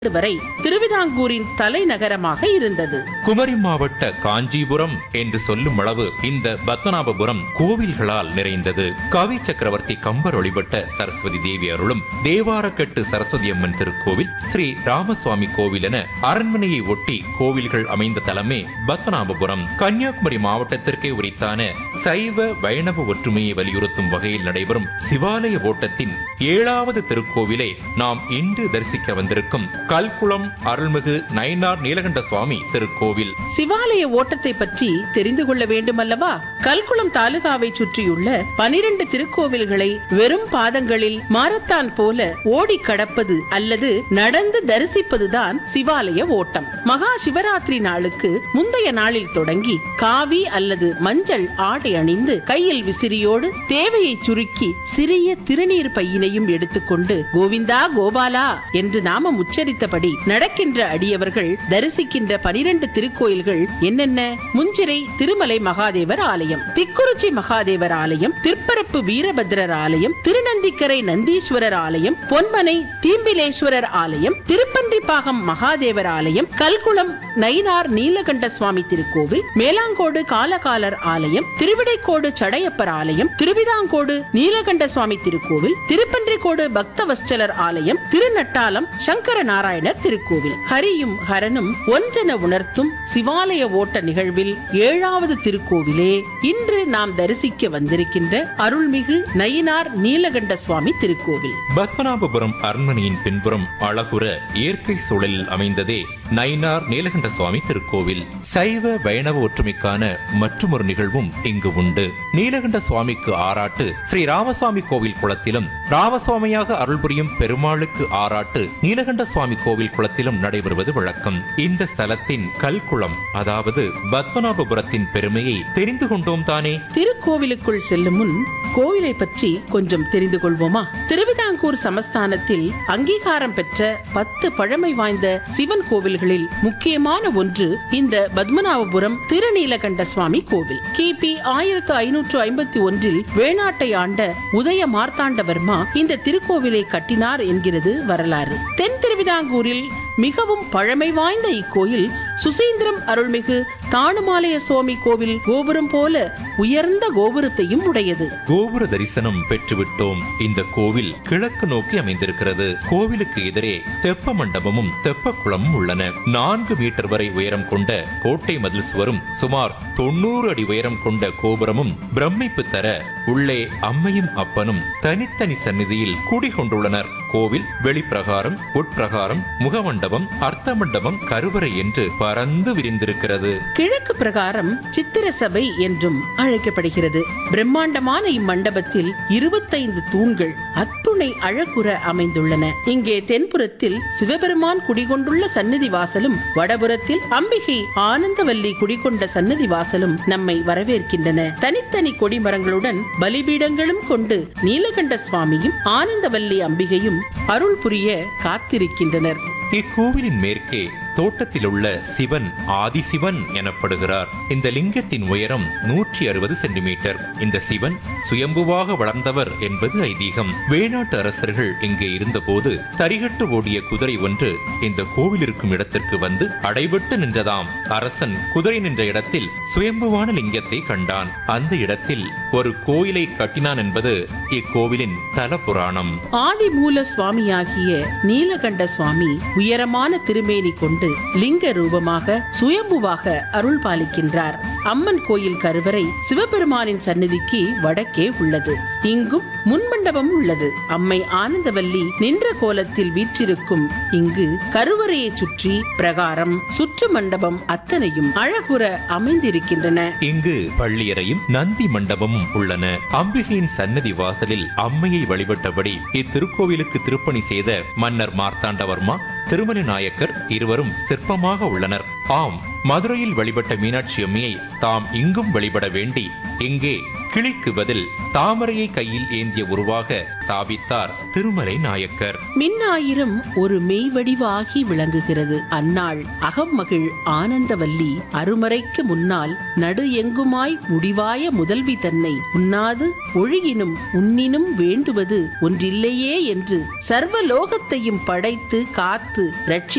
வரை திருவிதாங்கூரின் தலைநகரமாக இருந்தது குமரி மாவட்ட காஞ்சிபுரம் என்று சொல்லும் அளவு இந்த பத்மநாபபுரம் கோவில்களால் நிறைந்தது கவி சக்கரவர்த்தி கம்பர் வழிபட்ட சரஸ்வதி தேவி அருளும் தேவாரக்கட்டு சரஸ்வதி அம்மன் திருக்கோவில் ஸ்ரீ ராமசுவாமி கோவில் என அரண்மனையை ஒட்டி கோவில்கள் அமைந்த தலமே பத்மநாபபுரம் கன்னியாகுமரி மாவட்டத்திற்கே உரித்தான சைவ வைணவ ஒற்றுமையை வலியுறுத்தும் வகையில் நடைபெறும் சிவாலய ஓட்டத்தின் ஏழாவது திருக்கோவிலை நாம் இன்று தரிசிக்க வந்திருக்கும் கல்குளம் அருள்மிகு நயினார் நீலகண்ட சுவாமி திருக்கோவில் சிவாலய ஓட்டத்தை பற்றி தெரிந்து கொள்ள வேண்டுமல்லவா கல்குளம் தாலுகாவை சுற்றியுள்ள பனிரெண்டு திருக்கோவில்களை வெறும் பாதங்களில் மாரத்தான் போல ஓடி கடப்பது அல்லது நடந்து தரிசிப்பதுதான் சிவாலய ஓட்டம் மகா சிவராத்திரி நாளுக்கு முந்தைய நாளில் தொடங்கி காவி அல்லது மஞ்சள் ஆடை அணிந்து கையில் விசிறியோடு தேவையை சுருக்கி சிறிய திருநீர் பையினையும் எடுத்துக்கொண்டு கோவிந்தா கோபாலா என்று நாமம் உச்சரித்தபடி நடக்கின்ற அடியவர்கள் தரிசிக்கின்ற பனிரெண்டு திருக்கோயில்கள் என்னென்ன முஞ்சிரை திருமலை மகாதேவர் ஆலயம் திக்குறிச்சி மகாதேவர் ஆலயம் திற்பரப்பு வீரபத்ரர் ஆலயம் திருநந்திக்கரை நந்தீஸ்வரர் ஆலயம் பொன்மனை தீம்பிலேஸ்வரர் ஆலயம் திருப்பன்றிப்பாகம் மகாதேவர் ஆலயம் கல்குளம் நயினார் நீலகண்ட சுவாமி திருக்கோவில் மேலாங்கோடு காலகாலர் ஆலயம் திருவிடைக்கோடு சடையப்பர் ஆலயம் திருவிதாங்கோடு நீலகண்ட சுவாமி திருக்கோவில் திருப்பன்றிக்கோடு பக்தவஸ்சலர் ஆலயம் திருநட்டாலம் சங்கர நாராயணர் திருக்கோவில் ஹரியும் ஹரனும் ஒன்றென உணர்த்தும் சிவாலய ஓட்ட நிகழ்வில் ஏழாவது திருக்கோவிலே இன்று நாம் தரிசிக்க வந்திருக்கின்ற அருள்மிகு நயினார் நீலகண்ட சுவாமி திருக்கோவில் பத்மநாபபுரம் அரண்மனையின் பின்புறம் அழகுற இயற்கை சூழலில் அமைந்ததே நயினார் நீலகண்ட சுவாமி திருக்கோவில் சைவ வைணவ ஒற்றுமைக்கான மற்றொரு நிகழ்வும் இங்கு உண்டு நீலகண்ட சுவாமிக்கு ஆராட்டு ஸ்ரீ ராமசுவாமி கோவில் குளத்திலும் ராமசுவாமியாக அருள் புரியும் பெருமாளுக்கு ஆராட்டு நீலகண்ட சுவாமி கோவில் குளத்திலும் நடைபெறுவது வழக்கம் இந்த ஸ்தலத்தின் கல்குளம் அதாவது பத்மநாபபுரத்தின் பெருமையை தெரிந்து கொண்டோம் தானே திருக்கோவிலுக்குள் செல்லும் முன் கோவிலை பற்றி கொஞ்சம் தெரிந்து கொள்வோமா திருவிதாங்கூர் சமஸ்தானத்தில் அங்கீகாரம் பெற்ற பத்து பழமை வாய்ந்த சிவன் கோவில்களில் முக்கியமான ஒன்று இந்த பத்மநாபபுரம் திருநீலகண்ட சுவாமி கோவில் கிபி ஆயிரத்து ஐநூற்று ஐம்பத்தி ஒன்றில் வேணாட்டை ஆண்ட உதய மார்த்தாண்டவர்மா இந்த திருக்கோவிலை கட்டினார் என்கிறது வரலாறு தென் திருவிதாங்கூரில் மிகவும் பழமை வாய்ந்த இக்கோயில் சுசீந்திரம் அருள்மிகு தானுமாலய சுவாமி கோவில் கோபுரம் போல உயர்ந்த கோபுரத்தையும் உடையது கோபுர தரிசனம் பெற்றுவிட்டோம் இந்த கோவில் கிழக்கு நோக்கி அமைந்திருக்கிறது கோவிலுக்கு எதிரே தெப்ப மண்டபமும் தெப்ப குளமும் உள்ளன நான்கு மீட்டர் வரை உயரம் கொண்ட கோட்டை மதில் சுவரும் சுமார் தொண்ணூறு அடி உயரம் கொண்ட கோபுரமும் பிரமிப்பு தர உள்ளே அம்மையும் அப்பனும் தனித்தனி சந்நிதியில் குடிகொண்டுள்ளனர் கோவில் வெளிப்பிரகாரம் உட்பிரகாரம் முகமண்டபம் அர்த்த மண்டபம் கருவறை என்று பறந்து விரிந்திருக்கிறது கிழக்கு பிரகாரம் சித்திர சபை என்றும் அழைக்கப்படுகிறது பிரம்மாண்டமான இம்மண்டபத்தில் இருபத்தைந்து தூண்கள் அத்துணை அழகுற அமைந்துள்ளன இங்கே தென்புறத்தில் சிவபெருமான் குடிகொண்டுள்ள சந்நிதி வாசலும் வடபுறத்தில் அம்பிகை ஆனந்தவல்லி குடிகொண்ட சந்நிதி வாசலும் நம்மை வரவேற்கின்றன தனித்தனி கொடிமரங்களுடன் பலிபீடங்களும் கொண்டு நீலகண்ட சுவாமியும் ஆனந்தவல்லி அம்பிகையும் அருள் புரிய காத்திருக்கின்றனர் இக்கோவிலின் மேற்கே தோட்டத்தில் உள்ள சிவன் ஆதிசிவன் எனப்படுகிறார் இந்த லிங்கத்தின் உயரம் நூற்றி அறுபது சென்டிமீட்டர் இந்த சிவன் சுயம்புவாக வளர்ந்தவர் என்பது ஐதீகம் வேணாட்டு அரசர்கள் இங்கே இருந்தபோது தரிகட்டு ஓடிய குதிரை ஒன்று இந்த கோவில் இருக்கும் இடத்திற்கு வந்து அடைபட்டு நின்றதாம் அரசன் குதிரை நின்ற இடத்தில் சுயம்புவான லிங்கத்தை கண்டான் அந்த இடத்தில் ஒரு கோயிலை கட்டினான் என்பது இக்கோவிலின் தல புராணம் ஆதிமூல சுவாமியாகிய நீலகண்ட சுவாமி உயரமான திருமேனி கொண்டு லிங்க ரூபமாக சுயம்புவாக அருள் பாலிக்கின்றார் அம்மன் கோயில் கருவறை சிவபெருமானின் சந்நிதிக்கு வடக்கே உள்ளது இங்கும் முன்மண்டபம் உள்ளது அம்மை ஆனந்தவல்லி நின்ற கோலத்தில் வீற்றிருக்கும் இங்கு கருவறையை சுற்றி பிரகாரம் சுற்று மண்டபம் அத்தனையும் அழகுற அமைந்திருக்கின்றன இங்கு பள்ளியறையும் நந்தி மண்டபமும் உள்ளன அம்பிகையின் சன்னதி வாசலில் அம்மையை வழிபட்டபடி இத்திருக்கோவிலுக்கு திருப்பணி செய்த மன்னர் மார்த்தாண்டவர்மா திருமலை நாயக்கர் இருவரும் சிற்பமாக உள்ளனர் ஆம் மதுரையில் வழிபட்ட மீனாட்சி அம்மையை தாம் இங்கும் வழிபட வேண்டி இங்கே கிளிக்கு பதில் தாமரையை கையில் ஏந்திய உருவாக தாபித்தார் திருமலை நாயக்கர் மின்னாயிரம் ஒரு மெய்வடிவாகி விளங்குகிறது அந்நாள் அகம்மகிழ் ஆனந்தவல்லி அருமறைக்கு முன்னால் நடு எங்குமாய் முடிவாய முதல்வி தன்னை உண்ணாது ஒழுகினும் உண்ணினும் வேண்டுவது ஒன்றில்லையே என்று சர்வ லோகத்தையும் படைத்து காத்து ரட்சி